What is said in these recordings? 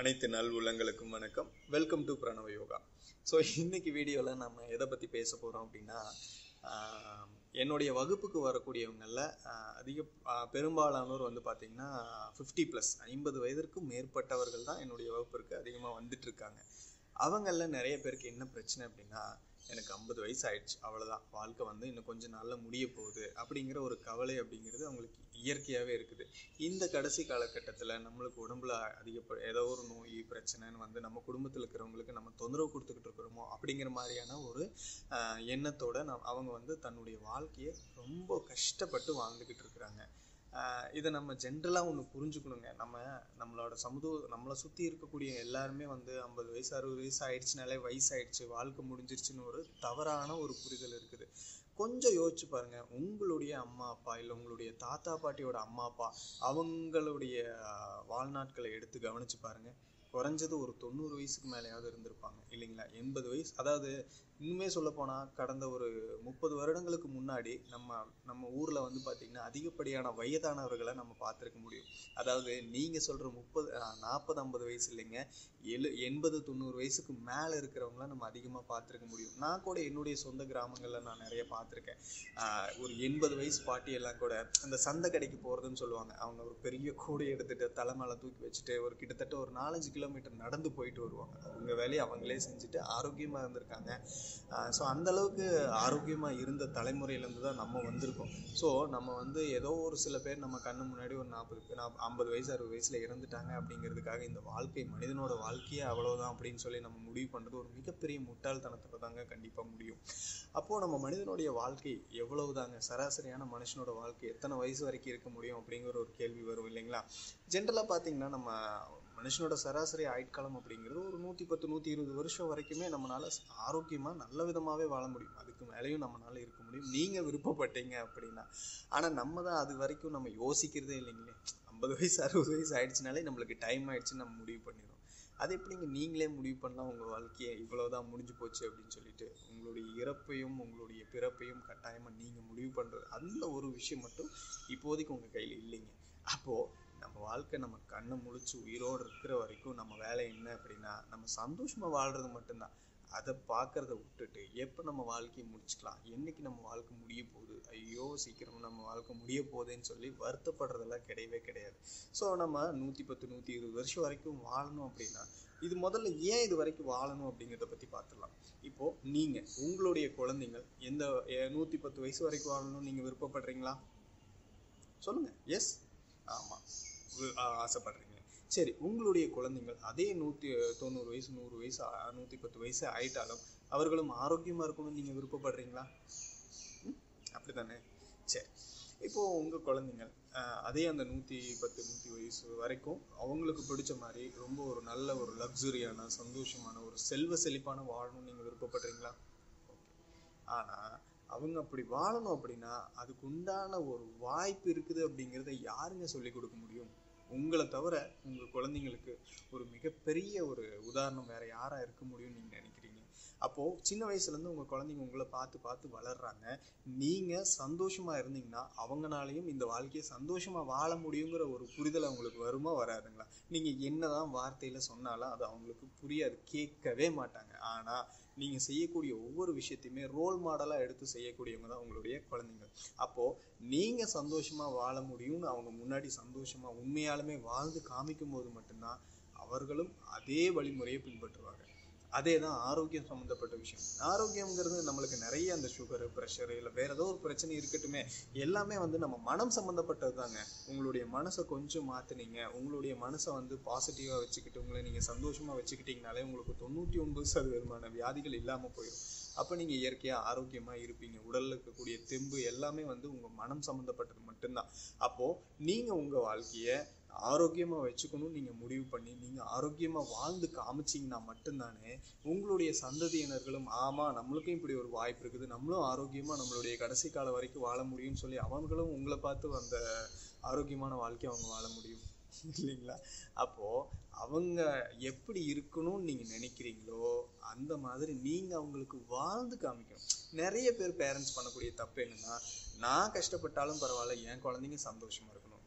அனைத்து நல் உள்ளங்களுக்கும் வணக்கம் வெல்கம் டு பிரணவ யோகா ஸோ இன்னைக்கு வீடியோவில் நம்ம எதை பற்றி பேச போகிறோம் அப்படின்னா ஆஹ், என்னுடைய வகுப்புக்கு வரக்கூடியவங்களில் அதிக ஆஹ், பெரும்பாலானோர் வந்து பார்த்திங்கன்னா ஃபிஃப்டி ப்ளஸ் ஐம்பது வயதிற்கும் மேற்பட்டவர்கள் தான் என்னுடைய வகுப்பிற்கு அதிகமாக வந்துட்டு இருக்காங்க அவங்களில் நிறைய பேருக்கு என்ன பிரச்சனை அப்படின்னா எனக்கு ஐம்பது வயசு ஆயிடுச்சு அவ்வளோதான் வாழ்க்கை வந்து இன்னும் கொஞ்ச நாளில் முடிய போகுது அப்படிங்கிற ஒரு கவலை அப்படிங்கிறது அவங்களுக்கு இயற்கையாகவே இருக்குது இந்த கடைசி காலகட்டத்தில் நம்மளுக்கு உடம்புல அதிக ஏதோ ஒரு நோய் பிரச்சனைன்னு வந்து நம்ம குடும்பத்தில் இருக்கிறவங்களுக்கு நம்ம தொந்தரவு கொடுத்துக்கிட்டு இருக்கிறோமோ அப்படிங்கிற மாதிரியான ஒரு ஆஹ், எண்ணத்தோட நம் அவங்க வந்து தன்னுடைய வாழ்க்கையை ரொம்ப கஷ்டப்பட்டு வாழ்ந்துக்கிட்டு இருக்கிறாங்க ஆஹ் இதை நம்ம ஜென்ரலாக ஒன்று புரிஞ்சுக்கணுங்க நம்ம நம்மளோட சமுதாய நம்மளை சுற்றி இருக்கக்கூடிய எல்லாருமே வந்து ஐம்பது வயசு அறுபது வயசு ஆயிடுச்சுனாலே வயசாயிடுச்சு வாழ்க்கை முடிஞ்சிருச்சுன்னு ஒரு தவறான ஒரு புரிதல் இருக்குது கொஞ்சம் யோசிச்சு பாருங்க உங்களுடைய அம்மா அப்பா இல்லை உங்களுடைய தாத்தா பாட்டியோட அம்மா அப்பா அவங்களுடைய ஆஹ், வாழ்நாட்களை எடுத்து கவனிச்சு பாருங்க குறைஞ்சது ஒரு தொண்ணூறு வயசுக்கு மேலேயாவது இருந்திருப்பாங்க இல்லைங்களா எண்பது வயசு அதாவது இன்னுமே சொல்ல போனால் கடந்த ஒரு முப்பது வருடங்களுக்கு முன்னாடி நம்ம நம்ம ஊரில் வந்து பார்த்திங்கன்னா அதிகப்படியான வயதானவர்களை நம்ம பார்த்துருக்க முடியும் அதாவது நீங்கள் சொல்கிற முப்பது நாற்பது ஐம்பது வயசு இல்லைங்க எழு எண்பது தொண்ணூறு வயசுக்கு மேலே இருக்கிறவங்கள நம்ம அதிகமாக பார்த்துருக்க முடியும் நான் கூட என்னுடைய சொந்த கிராமங்களில் நான் நிறைய பார்த்துருக்கேன் ஆஹ் ஒரு எண்பது வயசு பாட்டியெல்லாம் கூட அந்த சந்தை கடைக்கு போகிறதுன்னு சொல்லுவாங்க அவங்க ஒரு பெரிய கூடை எடுத்துட்டு தலை மேலே தூக்கி வச்சுட்டு ஒரு கிட்டத்தட்ட ஒரு நாலஞ்சு கிலோமீட்டர் நடந்து போயிட்டு வருவாங்க அவங்க வேலையை அவங்களே செஞ்சுட்டு ஆரோக்கியமாக இருந்திருக்காங்க ஸோ அந்த அளவுக்கு ஆரோக்கியமாக இருந்த தலைமுறையிலேருந்து தான் நம்ம வந்திருக்கோம் ஸோ நம்ம வந்து ஏதோ ஒரு சில பேர் நம்ம கண்ணு முன்னாடி ஒரு நாற்பது பேர் ஐம்பது வயசு அறுபது வயசில் இறந்துட்டாங்க அப்படிங்கிறதுக்காக இந்த வாழ்க்கை மனிதனோட வாழ்க்கையே அவ்வளோதான் அப்படின்னு சொல்லி நம்ம முடிவு பண்ணுறது ஒரு மிகப்பெரிய முட்டாள்தனத்தோட தாங்க கண்டிப்பாக முடியும் அப்போது நம்ம மனிதனுடைய வாழ்க்கை எவ்வளவு தாங்க சராசரியான மனுஷனோட வாழ்க்கை எத்தனை வயசு வரைக்கும் இருக்க முடியும் அப்படிங்கிற ஒரு கேள்வி வரும் இல்லைங்களா ஜென்ரலாக பார்த்தீங்கன்னா நம்ம மனுஷனோட சராசரி ஆயுட்காலம் அப்படிங்கிறது ஒரு நூற்றி பத்து நூற்றி இருபது வருஷம் வரைக்குமே நம்மளால் ஆரோக்கியமாக நல்ல விதமாகவே வாழ முடியும் அதுக்கு மேலேயும் நம்மளால இருக்க முடியும் நீங்கள் விருப்பப்பட்டீங்க அப்படின்னா ஆனால் நம்ம தான் அது வரைக்கும் நம்ம யோசிக்கிறதே இல்லைங்களே ஐம்பது வயசு அறுபது வயசு ஆயிடுச்சுனாலே நம்மளுக்கு டைம் ஆயிடுச்சுன்னு நம்ம முடிவு பண்ணிடுறோம் அது எப்படிங்க நீங்களே முடிவு பண்ணலாம் உங்கள் வாழ்க்கையை இவ்வளோதான் முடிஞ்சு போச்சு அப்படின்னு சொல்லிட்டு உங்களுடைய இறப்பையும் உங்களுடைய பிறப்பையும் கட்டாயமாக நீங்கள் முடிவு பண்ணுறது அந்த ஒரு விஷயம் மட்டும் இப்போதைக்கு உங்கள் கையில் இல்லைங்க அப்போது நம்ம வாழ்க்கை நம்ம கண்ணை முழிச்சு உயிரோடு இருக்கிற வரைக்கும் நம்ம வேலை என்ன அப்படின்னா நம்ம சந்தோஷமாக வாழ்கிறது மட்டும்தான் அதை பார்க்கறத விட்டுட்டு எப்போ நம்ம வாழ்க்கையை முடிச்சுக்கலாம் என்னைக்கு நம்ம வாழ்க்கை முடிய போகுது ஐயோ சீக்கிரம் நம்ம வாழ்க்கை முடிய போகுதுன்னு சொல்லி வருத்தப்படுறதெல்லாம் கிடையவே கிடையாது ஸோ நம்ம நூற்றி பத்து நூற்றி இருபது வருஷம் வரைக்கும் வாழணும் அப்படின்னா இது முதல்ல ஏன் இது வரைக்கும் வாழணும் அப்படிங்கிறத பற்றி பார்த்துடலாம் இப்போது நீங்கள் உங்களுடைய குழந்தைங்கள் எந்த நூற்றி பத்து வயசு வரைக்கும் வாழணும்னு நீங்கள் விருப்பப்படுறீங்களா சொல்லுங்கள் எஸ் ஆமாம் ஆசைப்படுறீங்க சரி உங்களுடைய குழந்தைங்கள் அதே நூற்றி தொண்ணூறு வயசு நூறு வயசு ஆ- நூற்றி பத்து வயசு ஆயிட்டாலும் அவர்களும் ஆரோக்கியமாக இருக்கணும்னு நீங்கள் விருப்பப்படுறீங்களா ம்? அப்படிதானே சரி இப்போது உங்கள் குழந்தைங்கள் ஆஹ், அதே அந்த நூற்றி பத்து நூற்றி வயசு வரைக்கும் அவங்களுக்கு பிடிச்ச மாதிரி ரொம்ப ஒரு நல்ல ஒரு லக்ஸுரியான சந்தோஷமான ஒரு செல்வ செழிப்பான வாழணும்னு நீங்கள் விருப்பப்படுறீங்களா ஓகே ஆனால் அவங்க அப்படி வாழணும் அப்படின்னா அதுக்கு உண்டான ஒரு வாய்ப்பு இருக்குது அப்படிங்கிறத யாருங்க சொல்லி கொடுக்க முடியும் உங்களை தவிர உங்கள் குழந்தைங்களுக்கு ஒரு மிகப்பெரிய ஒரு உதாரணம் வேற யாரா இருக்க முடியும்னு நீங்கள் நினைக்கிறீங்க அப்போது சின்ன வயசுலேருந்து உங்கள் குழந்தைங்க உங்களை பார்த்து பார்த்து வளர்றாங்க நீங்கள் சந்தோஷமாக இருந்தீங்கன்னா அவங்கனாலையும் இந்த வாழ்க்கையை சந்தோஷமாக வாழ முடியுங்கிற ஒரு புரிதல் அவங்களுக்கு வருமா வராதுங்களா நீங்கள் என்னதான் வார்த்தையில் சொன்னாலும் அது அவங்களுக்கு புரியாது கேட்கவே மாட்டாங்க ஆனால் நீங்கள் செய்யக்கூடிய ஒவ்வொரு விஷயத்தையுமே ரோல் மாடலாக எடுத்து செய்யக்கூடியவங்க தான் உங்களுடைய குழந்தைங்க அப்போது நீங்கள் சந்தோஷமாக வாழ முடியும்னு அவங்க முன்னாடி சந்தோஷமாக உண்மையாலுமே வாழ்ந்து காமிக்கும் போது மட்டும்தான் அவர்களும் அதே வழிமுறையை பின்பற்றுவாங்க அதே தான் ஆரோக்கியம் சம்மந்தப்பட்ட விஷயம் ஆரோக்கியம்ங்கிறது நம்மளுக்கு நிறைய அந்த சுகரு ப்ரெஷரு இல்லை வேற ஏதோ ஒரு பிரச்சனை இருக்கட்டுமே எல்லாமே வந்து நம்ம மனம் சம்மந்தப்பட்டது தாங்க உங்களுடைய மனசை கொஞ்சம் மாற்றுனீங்க உங்களுடைய மனசை வந்து பாசிட்டிவாக வச்சுக்கிட்டு உங்களை நீங்கள் சந்தோஷமாக வச்சுக்கிட்டீங்கனாலே உங்களுக்கு தொண்ணூற்றி ஒன்பது சதவீதமான வியாதிகள் இல்லாமல் போயிடும் அப்போ நீங்கள் இயற்கையாக ஆரோக்கியமாக இருப்பீங்க உடலில் இருக்கக்கூடிய தெம்பு எல்லாமே வந்து உங்கள் மனம் சம்மந்தப்பட்டது மட்டும்தான் அப்போது நீங்கள் உங்கள் வாழ்க்கையை ஆரோக்கியமாக வச்சுக்கணும் நீங்கள் முடிவு பண்ணி நீங்கள் ஆரோக்கியமாக வாழ்ந்து காமிச்சிங்கன்னா மட்டும்தானே உங்களுடைய சந்ததியினர்களும் ஆமாம் நம்மளுக்கும் இப்படி ஒரு வாய்ப்பு இருக்குது நம்மளும் ஆரோக்கியமாக நம்மளுடைய கடைசி காலம் வரைக்கும் வாழ முடியும்னு சொல்லி அவங்களும் உங்களை பார்த்து அந்த ஆரோக்கியமான வாழ்க்கையை அவங்க வாழ முடியும் இல்லைங்களா அப்போது அவங்க எப்படி இருக்கணும்னு நீங்கள் நினைக்கிறீங்களோ அந்த மாதிரி நீங்கள் அவங்களுக்கு வாழ்ந்து காமிக்கணும் நிறைய பேர் பேரண்ட்ஸ் பண்ணக்கூடிய தப்பு என்னன்னா நான் கஷ்டப்பட்டாலும் பரவாயில்ல என் குழந்தைங்க சந்தோஷமா இருக்கணும்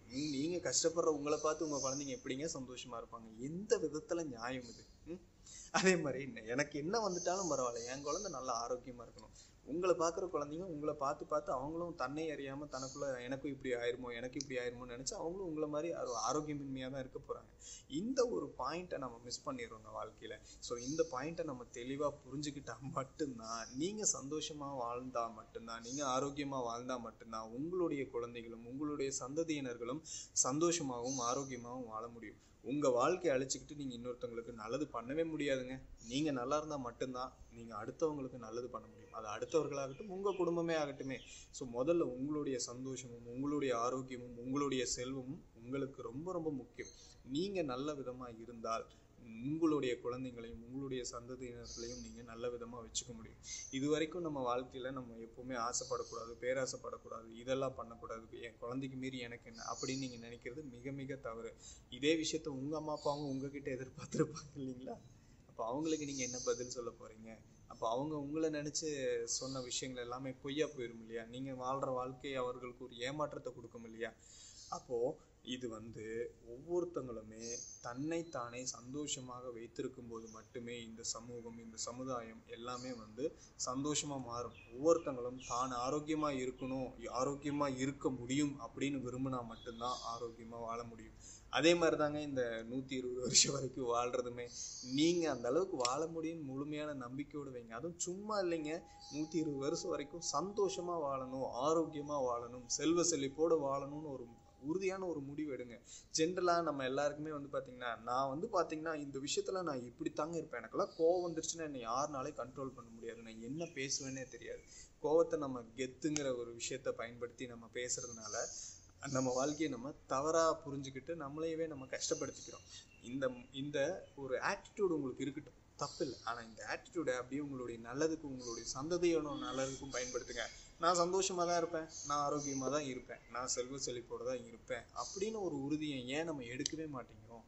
நீ- நீங்க கஷ்டப்படுற உங்களை பார்த்து உங்க குழந்தைங்க எப்படிங்க சந்தோஷமா இருப்பாங்க எந்த விதத்துல நியாயம் இது ம்? அதே மாதிரி ந- எனக்கு என்ன வந்துட்டாலும் பரவாயில்ல என் குழந்தை நல்லா ஆரோக்கியமா இருக்கணும் உங்களை பார்க்குற குழந்தைங்க உங்களை பார்த்து பார்த்து அவங்களும் தன்னை அறியாம தனக்குள்ள எனக்கும் இப்படி ஆயிருமோ எனக்கு இப்படி ஆயிருமோன்னு நினைச்சு அவங்களும் உங்களை மாதிரி ஆரோ- ஆரோக்கியமின்மையா தான் இருக்க போறாங்க இந்த ஒரு பாயிண்ட்டை நம்ம மிஸ் பண்ணிடுறோங்க வாழ்க்கையில ஸோ இந்த பாயிண்ட்டை நம்ம தெளிவா புரிஞ்சுக்கிட்டா மட்டும்தான் நீங்க சந்தோஷமா வாழ்ந்தா மட்டும்தான் நீங்க ஆரோக்கியமா வாழ்ந்தா மட்டும்தான் உங்களுடைய குழந்தைகளும் உங்களுடைய சந்ததியினர்களும் சந்தோஷமாகவும் ஆரோக்கியமாகவும் வாழ முடியும் உங்க வாழ்க்கையை அழிச்சுக்கிட்டு நீங்க இன்னொருத்தவங்களுக்கு நல்லது பண்ணவே முடியாதுங்க நீங்க நல்லா இருந்தா மட்டும்தான் நீங்க அடுத்தவங்களுக்கு நல்லது பண்ண முடியும் அது அடுத்தவர்களாகட்டும் உங்க குடும்பமே ஆகட்டுமே ஸோ முதல்ல உங்களுடைய சந்தோஷமும் உங்களுடைய ஆரோக்கியமும் உங்களுடைய செல்வமும் உங்களுக்கு ரொம்ப ரொம்ப முக்கியம் நீங்க நல்ல விதமா இருந்தால் உங்களுடைய குழந்தைங்களையும் உங்களுடைய சந்ததியினர்களையும் நீங்க நல்ல விதமா வச்சுக்க முடியும் இது வரைக்கும் நம்ம வாழ்க்கையில நம்ம எப்பவுமே ஆசைப்படக்கூடாது பேராசைப்படக்கூடாது இதெல்லாம் பண்ணக்கூடாது என் குழந்தைக்கு மீறி எனக்கு என்ன அப்படின்னு நீங்க நினைக்கிறது மிக மிக தவறு இதே விஷயத்த உங்க அம்மா அப்பாவும் உங்ககிட்ட எதிர்பார்த்துருப்பாங்க இல்லைங்களா அப்போ அவங்களுக்கு நீங்க என்ன பதில் சொல்ல போறீங்க அப்போ அவங்க உங்களை நினைச்சு சொன்ன விஷயங்கள் எல்லாமே பொய்யா போயிரும் இல்லையா நீங்க வாழ்ற வாழ்க்கை அவர்களுக்கு ஒரு ஏமாற்றத்தை கொடுக்கும் இல்லையா அப்போ இது வந்து ஒவ்வொருத்தங்களுமே தன்னைத்தானே சந்தோஷமாக வைத்திருக்கும் போது மட்டுமே இந்த சமூகம் இந்த சமுதாயம் எல்லாமே வந்து சந்தோஷமா மாறும் ஒவ்வொருத்தங்களும் தான் ஆரோக்கியமா இருக்கணும் ஆரோக்கியமா இருக்க முடியும் அப்படின்னு விரும்பினா மட்டும்தான் ஆரோக்கியமா வாழ முடியும் அதே மாதிரி தாங்க இந்த நூத்தி இருபது வருஷம் வரைக்கும் வாழ்றதுமே நீங்க அந்த அளவுக்கு வாழ முடியும்னு முழுமையான நம்பிக்கையோடு வைங்க அதுவும் சும்மா இல்லைங்க நூத்தி இருபது வருஷம் வரைக்கும் சந்தோஷமா வாழணும் ஆரோக்கியமா வாழணும் செல்வ செழிப்போட வாழணும்னு ஒரு உறுதியான ஒரு முடிவு எடுங்க ஜென்ரலாக நம்ம எல்லாருக்குமே வந்து பார்த்தீங்கன்னா நான் வந்து பார்த்தீங்கன்னா இந்த விஷயத்துல நான் இப்படி தாங்க இருப்பேன் எனக்கெல்லாம் கோவம் வந்துருச்சுன்னா என்னை யாருனாலே கண்ட்ரோல் பண்ண முடியாது நான் என்ன பேசுவேன்னே தெரியாது கோவத்தை நம்ம கெத்துங்கிற ஒரு விஷயத்த பயன்படுத்தி நம்ம பேசுறதுனால நம்ம வாழ்க்கையை நம்ம தவறா புரிஞ்சுக்கிட்டு நம்மளையவே நம்ம கஷ்டப்படுத்திக்கிறோம் இந்த இந்த ஒரு ஆட்டிடியூட் உங்களுக்கு இருக்கட்டும் தப்பு இல்லை ஆனா இந்த ஆட்டிடியூடை அப்படியே உங்களுடைய நல்லதுக்கு உங்களுடைய சந்ததியோட நல்லதுக்கும் பயன்படுத்துங்க நான் சந்தோஷமா தான் இருப்பேன் நான் ஆரோக்கியமா தான் இருப்பேன் நான் செல்வ செழிப்போட தான் இருப்பேன் அப்படின்னு ஒரு உறுதியை ஏன் நம்ம எடுக்கவே மாட்டேங்கிறோம்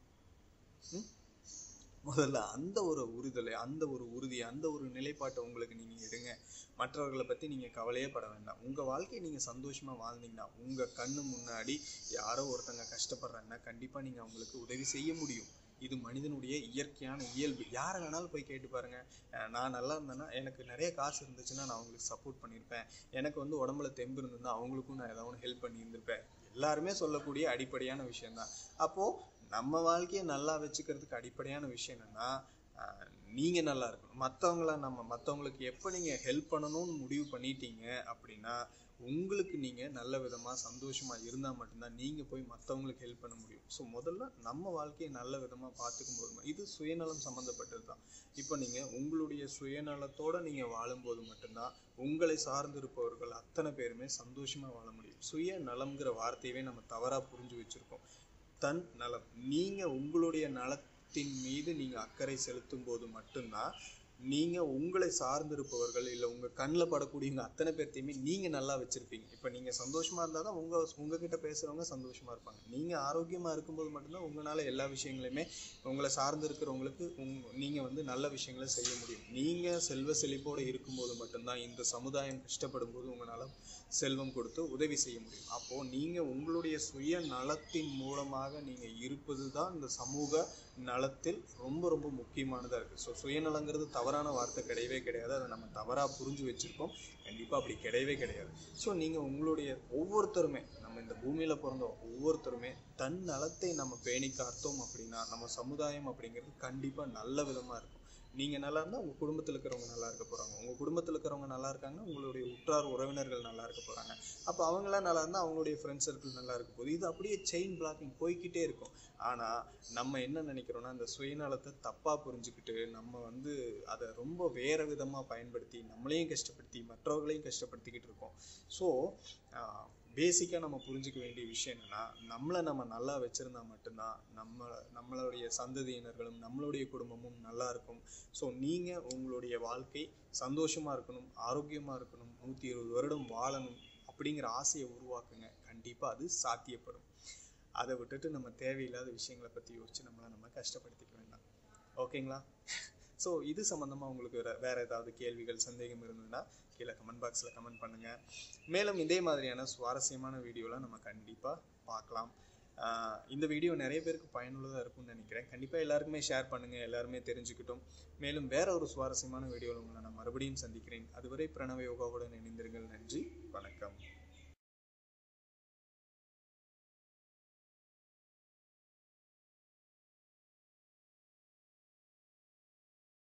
ம்? முதல்ல அந்த ஒரு உறுதலை அந்த ஒரு உறுதி அந்த ஒரு நிலைப்பாட்டை உங்களுக்கு நீங்க எடுங்க மற்றவர்களை பத்தி நீங்க கவலையே பட வேண்டாம் உங்க வாழ்க்கையை நீங்க சந்தோஷமா வாழ்ந்தீங்கன்னா உங்க கண்ணு முன்னாடி யாரோ ஒருத்தங்க கஷ்டப்படுறாங்கன்னா கண்டிப்பா நீங்க அவங்களுக்கு உதவி செய்ய முடியும் இது மனிதனுடைய இயற்கையான இயல்பு யாரை வேணாலும் போய் கேட்டு பாருங்க அஹ் நான் நல்லா இருந்தேன்னா எனக்கு நிறைய காசு இருந்துச்சுன்னா நான் அவங்களுக்கு சப்போர்ட் பண்ணியிருப்பேன் எனக்கு வந்து உடம்புல தெம்பு இருந்திருந்தா அவங்களுக்கும் நான் ஏதாவது ஒன்று ஹெல்ப் பண்ணியிருந்திருப்பேன் எல்லாருமே சொல்லக்கூடிய அடிப்படையான விஷயம்தான் அப்போ நம்ம வாழ்க்கையை நல்லா வச்சுக்கிறதுக்கு அடிப்படையான விஷயம் என்னன்னா ஆஹ் நீங்க நல்லா இருக்கணும் மற்றவங்கள நம்ம மற்றவங்களுக்கு எப்போ நீங்க ஹெல்ப் பண்ணணும்னு முடிவு பண்ணிட்டீங்க அப்படின்னா உங்களுக்கு நீங்க நல்ல விதமா சந்தோஷமா இருந்தா மட்டும்தான் நீங்க போய் மற்றவங்களுக்கு ஹெல்ப் பண்ண முடியும் ஸோ முதல்ல நம்ம வாழ்க்கையை நல்ல விதமா பார்த்துக்கும் போது இது சுயநலம் சம்மந்தப்பட்டது தான் இப்போ நீங்க உங்களுடைய சுயநலத்தோட நீங்க வாழும்போது மட்டும்தான் உங்களை சார்ந்திருப்பவர்கள் அத்தனை பேருமே சந்தோஷமா வாழ முடியும் சுயநலம்ங்கிற வார்த்தையவே நம்ம தவறா புரிஞ்சு வச்சிருக்கோம் தன் நலம் நீங்க உங்களுடைய நலத்தின் மீது நீங்க அக்கறை செலுத்தும் போது மட்டும்தான் நீங்க உங்களை சார்ந்திருப்பவர்கள் இல்ல உங்க கண்ணில் படக்கூடியவங்க அத்தனை பேர்த்தையுமே நீங்க நல்லா வச்சிருப்பீங்க இப்ப நீங்க சந்தோஷமா இருந்தா தான் உங்க உங்ககிட்ட பேசுறவங்க சந்தோஷமா இருப்பாங்க நீங்க ஆரோக்கியமா இருக்கும்போது மட்டும்தான் உங்களால எல்லா விஷயங்களையுமே உங்களை சார்ந்து இருக்கிறவங்களுக்கு உங்க நீங்க வந்து நல்ல விஷயங்களை செய்ய முடியும் நீங்க செல்வ செழிப்போட இருக்கும்போது மட்டும்தான் இந்த சமுதாயம் கஷ்டப்படும் போது உங்களால செல்வம் கொடுத்து உதவி செய்ய முடியும் அப்போ நீங்க உங்களுடைய சுய நலத்தின் மூலமாக நீங்க இருப்பது தான் இந்த சமூக நலத்தில் ரொம்ப ரொம்ப முக்கியமானதா இருக்கு ஸோ சுயநலங்கிறது தவறான வார்த்தை கிடையவே கிடையாது அதை நம்ம தவறா புரிஞ்சு வச்சிருக்கோம் கண்டிப்பா அப்படி கிடையவே கிடையாது ஸோ நீங்க உங்களுடைய ஒவ்வொருத்தருமே நம்ம இந்த பூமியில பிறந்த ஒவ்வொருத்தருமே தன் நலத்தை நம்ம பேணி காத்தோம் அப்படின்னா நம்ம சமுதாயம் அப்படிங்கிறது கண்டிப்பா நல்ல விதமா இருக்கும் நீங்க நல்லா இருந்தா உங்க குடும்பத்துல இருக்கிறவங்க நல்லா இருக்க போறாங்க உங்க குடும்பத்துல இருக்கிறவங்க நல்லா இருக்காங்கன்னா உங்களுடைய உற்றார் உறவினர்கள் நல்லா இருக்க போறாங்க அப்ப அவங்களாம் நல்லா இருந்தா அவங்களுடைய ஃப்ரெண்ட் சர்க்கிள் நல்லா இருக்க போகுது இது அப்படியே செயின் பிளாக்கிங் போய்க்கிட்டே இருக்கும் ஆனா நம்ம என்ன நினைக்கிறோம்னா இந்த சுயநலத்தை தப்பா புரிஞ்சுக்கிட்டு நம்ம வந்து அதை ரொம்ப வேற விதமா பயன்படுத்தி நம்மளையும் கஷ்டப்படுத்தி மற்றவர்களையும் கஷ்டப்படுத்திக்கிட்டு இருக்கோம் ஸோ பேசிக்காக நம்ம புரிஞ்சுக்க வேண்டிய விஷயம் என்னன்னா நம்மளை நம்ம நல்லா வச்சிருந்தா மட்டும்தான் நம்ம நம்மளுடைய சந்ததியினர்களும் நம்மளுடைய குடும்பமும் நல்லா இருக்கும் ஸோ நீங்க உங்களுடைய வாழ்க்கை சந்தோஷமா இருக்கணும் ஆரோக்கியமா இருக்கணும் நூத்தி இருபது வருடம் வாழணும் அப்படிங்கிற ஆசையை உருவாக்குங்க கண்டிப்பா அது சாத்தியப்படும் அதை விட்டுட்டு நம்ம தேவையில்லாத விஷயங்களை பத்தி யோசிச்சு நம்மளை நம்ம கஷ்டப்படுத்திக்க வேண்டாம் ஓகேங்களா ஸோ இது சம்மந்தமா உங்களுக்கு வேற வேற ஏதாவது கேள்விகள் சந்தேகம் இருந்ததுன்னா கீழே கமெண்ட் பாக்ஸில் கமெண்ட் பண்ணுங்க மேலும் இதே மாதிரியான சுவாரஸ்யமான வீடியோலாம் நம்ம கண்டிப்பாக பார்க்கலாம் ஆஹ் இந்த வீடியோ நிறைய பேருக்கு பயனுள்ளதாக இருக்கும்னு நினைக்கிறேன் கண்டிப்பாக எல்லாருக்குமே ஷேர் பண்ணுங்கள் எல்லாருமே தெரிஞ்சுக்கிட்டோம் மேலும் வேற ஒரு சுவாரஸ்யமான வீடியோவில் உங்களை நான் மறுபடியும் சந்திக்கிறேன் அதுவரை பிரணவ யோகாவுடன் இணைந்திருங்கள் நன்றி வணக்கம்